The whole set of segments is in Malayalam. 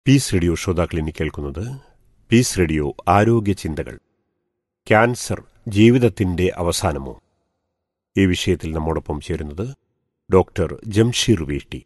പീസ് റേഡിയോ ശ്രോതാക്കളിനി കേൾക്കുന്നത് പീസ് റേഡിയോ ആരോഗ്യ ചിന്തകൾ ക്യാൻസർ ജീവിതത്തിന്റെ അവസാനമോ ഈ വിഷയത്തിൽ നമ്മോടൊപ്പം ചേരുന്നത് ഡോക്ടർ ജംഷീർ വീട്ടി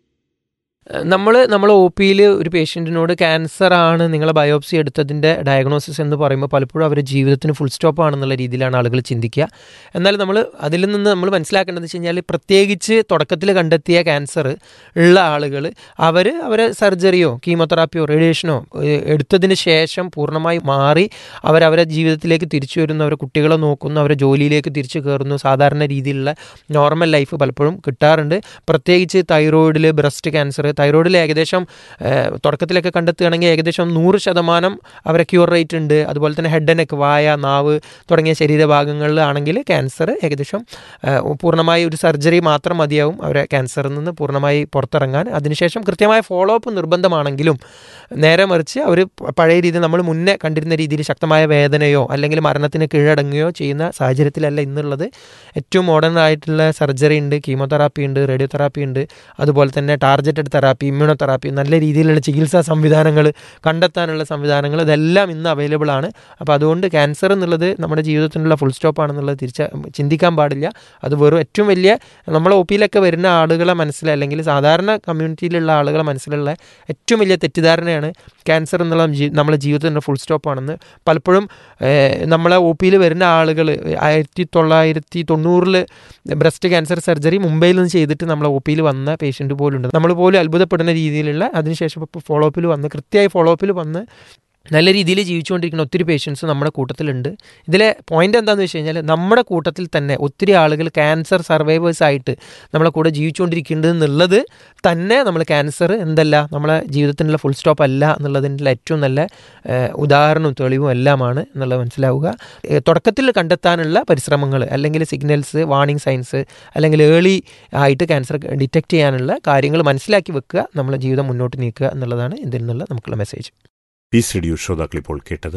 നമ്മൾ നമ്മൾ ഒ പിയിൽ ഒരു പേഷ്യൻറ്റിനോട് ക്യാൻസർ ആണ് നിങ്ങളെ ബയോപ്സി എടുത്തതിൻ്റെ ഡയഗ്നോസിസ് എന്ന് പറയുമ്പോൾ പലപ്പോഴും അവരുടെ ജീവിതത്തിന് ഫുൾ സ്റ്റോപ്പ് ആണെന്നുള്ള രീതിയിലാണ് ആളുകൾ ചിന്തിക്കുക എന്നാൽ നമ്മൾ അതിൽ നിന്ന് നമ്മൾ മനസ്സിലാക്കേണ്ടത് വെച്ച് കഴിഞ്ഞാൽ പ്രത്യേകിച്ച് തുടക്കത്തിൽ കണ്ടെത്തിയ ക്യാൻസർ ഉള്ള ആളുകൾ അവർ അവരെ സർജറിയോ കീമോതെറാപ്പിയോ റേഡിയേഷനോ എടുത്തതിന് ശേഷം പൂർണ്ണമായി മാറി അവരവരെ ജീവിതത്തിലേക്ക് തിരിച്ചു വരുന്നു അവരെ കുട്ടികളെ നോക്കുന്നു അവരെ ജോലിയിലേക്ക് തിരിച്ചു കയറുന്നു സാധാരണ രീതിയിലുള്ള നോർമൽ ലൈഫ് പലപ്പോഴും കിട്ടാറുണ്ട് പ്രത്യേകിച്ച് തൈറോയിഡിൽ ബ്രസ്റ്റ് ക്യാൻസർ തൈറോയിഡിൽ ഏകദേശം തുടക്കത്തിലൊക്കെ കണ്ടെത്തുകയാണെങ്കിൽ ഏകദേശം നൂറ് ശതമാനം അവരെ ക്യൂർ റേറ്റ് ഉണ്ട് അതുപോലെ തന്നെ ഹെഡ് നെക്ക് വായ നാവ് തുടങ്ങിയ ശരീരഭാഗങ്ങളിലാണെങ്കിൽ ക്യാൻസർ ഏകദേശം പൂർണ്ണമായി ഒരു സർജറി മാത്രം മതിയാവും അവരെ ക്യാൻസറിൽ നിന്ന് പൂർണ്ണമായി പുറത്തിറങ്ങാൻ അതിനുശേഷം കൃത്യമായ ഫോളോ അപ്പ് നിർബന്ധമാണെങ്കിലും നേരെ മറിച്ച് അവർ പഴയ രീതി നമ്മൾ മുന്നേ കണ്ടിരുന്ന രീതിയിൽ ശക്തമായ വേദനയോ അല്ലെങ്കിൽ മരണത്തിന് കീഴടങ്ങുകയോ ചെയ്യുന്ന സാഹചര്യത്തിലല്ല ഇന്നുള്ളത് ഏറ്റവും മോഡേൺ ആയിട്ടുള്ള സർജറി ഉണ്ട് കീമോതെറാപ്പി ഉണ്ട് റേഡിയോതെറാപ്പി ഉണ്ട് അതുപോലെ തന്നെ ടാർജറ്റഡ് തെറാപ്പി ഇമ്മ്യൂണോതെറാപ്പി നല്ല രീതിയിലുള്ള ചികിത്സാ സംവിധാനങ്ങൾ കണ്ടെത്താനുള്ള സംവിധാനങ്ങൾ ഇതെല്ലാം ഇന്ന് അവൈലബിൾ ആണ് അപ്പോൾ അതുകൊണ്ട് ക്യാൻസർ എന്നുള്ളത് നമ്മുടെ ജീവിതത്തിനുള്ള ഫുൾ സ്റ്റോപ്പ് ആണെന്നുള്ളത് തിരിച്ച് ചിന്തിക്കാൻ പാടില്ല അത് വെറും ഏറ്റവും വലിയ നമ്മളെ ഒ പിയിലൊക്കെ വരുന്ന ആളുകളെ മനസ്സിൽ അല്ലെങ്കിൽ സാധാരണ കമ്മ്യൂണിറ്റിയിലുള്ള ആളുകളെ മനസ്സിലുള്ള ഏറ്റവും വലിയ തെറ്റിദ്ധാരണയാണ് ക്യാൻസർ എന്നുള്ള നമ്മളെ ജീവിതത്തിൻ്റെ ഫുൾ സ്റ്റോപ്പ് ആണെന്ന് പലപ്പോഴും നമ്മളെ ഒ പിയിൽ വരുന്ന ആളുകൾ ആയിരത്തി തൊള്ളായിരത്തി തൊണ്ണൂറിൽ ബ്രസ്റ്റ് ക്യാൻസർ സർജറി മുംബൈയിൽ നിന്ന് ചെയ്തിട്ട് നമ്മളെ ഒ പിയിൽ വന്ന പേഷ്യൻ്റ് പോലും ഉണ്ട് നമ്മൾ പോലും അത്ഭുതപ്പെടുന്ന രീതിയിലുള്ള അതിനുശേഷം ഇപ്പോൾ ഫോളോ അപ്പിൽ വന്ന് കൃത്യമായി ഫോളോ അപ്പിൽ വന്ന് നല്ല രീതിയിൽ ജീവിച്ചുകൊണ്ടിരിക്കുന്ന ഒത്തിരി പേഷ്യൻസ് നമ്മുടെ കൂട്ടത്തിലുണ്ട് ഇതിലെ പോയിന്റ് എന്താണെന്ന് വെച്ച് കഴിഞ്ഞാൽ നമ്മുടെ കൂട്ടത്തിൽ തന്നെ ഒത്തിരി ആളുകൾ ക്യാൻസർ സർവൈവേഴ്സ് ആയിട്ട് നമ്മളെ കൂടെ ജീവിച്ചുകൊണ്ടിരിക്കേണ്ടത് എന്നുള്ളത് തന്നെ നമ്മൾ ക്യാൻസർ എന്തല്ല നമ്മളെ ജീവിതത്തിനുള്ള ഫുൾ സ്റ്റോപ്പ് അല്ല എന്നുള്ളതിൻ്റെ ഏറ്റവും നല്ല ഉദാഹരണവും തെളിവും എല്ലാമാണ് എന്നുള്ളത് മനസ്സിലാവുക തുടക്കത്തിൽ കണ്ടെത്താനുള്ള പരിശ്രമങ്ങൾ അല്ലെങ്കിൽ സിഗ്നൽസ് വാർണിംഗ് സൈൻസ് അല്ലെങ്കിൽ ഏർലി ആയിട്ട് ക്യാൻസർ ഡിറ്റക്ട് ചെയ്യാനുള്ള കാര്യങ്ങൾ മനസ്സിലാക്കി വെക്കുക നമ്മളെ ജീവിതം മുന്നോട്ട് നീക്കുക എന്നുള്ളതാണ് ഇതിൽ നിന്നുള്ള നമുക്കുള്ള മെസ്സേജ് പീസ് റേഡിയോ ശ്രോതാക്കൾ ഇപ്പോൾ കേട്ടത്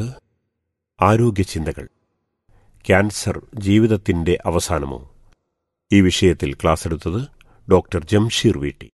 ആരോഗ്യ ചിന്തകൾ ക്യാൻസർ ജീവിതത്തിന്റെ അവസാനമോ ഈ വിഷയത്തിൽ ക്ലാസ് എടുത്തത് ഡോക്ടർ ജംഷീർ വീട്ടി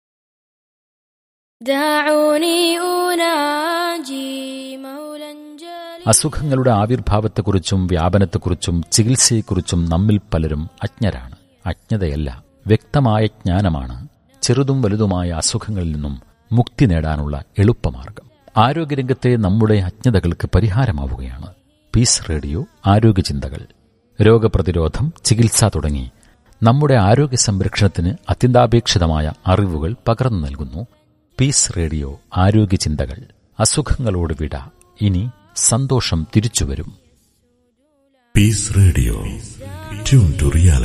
അസുഖങ്ങളുടെ ആവിർഭാവത്തെക്കുറിച്ചും വ്യാപനത്തെക്കുറിച്ചും ചികിത്സയെക്കുറിച്ചും നമ്മിൽ പലരും അജ്ഞരാണ് അജ്ഞതയല്ല വ്യക്തമായ ജ്ഞാനമാണ് ചെറുതും വലുതുമായ അസുഖങ്ങളിൽ നിന്നും മുക്തി നേടാനുള്ള എളുപ്പമാർഗം ആരോഗ്യരംഗത്തെ നമ്മുടെ അജ്ഞതകൾക്ക് പരിഹാരമാവുകയാണ് പീസ് റേഡിയോ ആരോഗ്യചിന്തകൾ രോഗപ്രതിരോധം ചികിത്സ തുടങ്ങി നമ്മുടെ ആരോഗ്യ സംരക്ഷണത്തിന് അത്യന്താപേക്ഷിതമായ അറിവുകൾ പകർന്നു നൽകുന്നു പീസ് റേഡിയോ ആരോഗ്യചിന്തകൾ അസുഖങ്ങളോട് വിട ഇനി സന്തോഷം തിരിച്ചുവരും peace radio tune to reality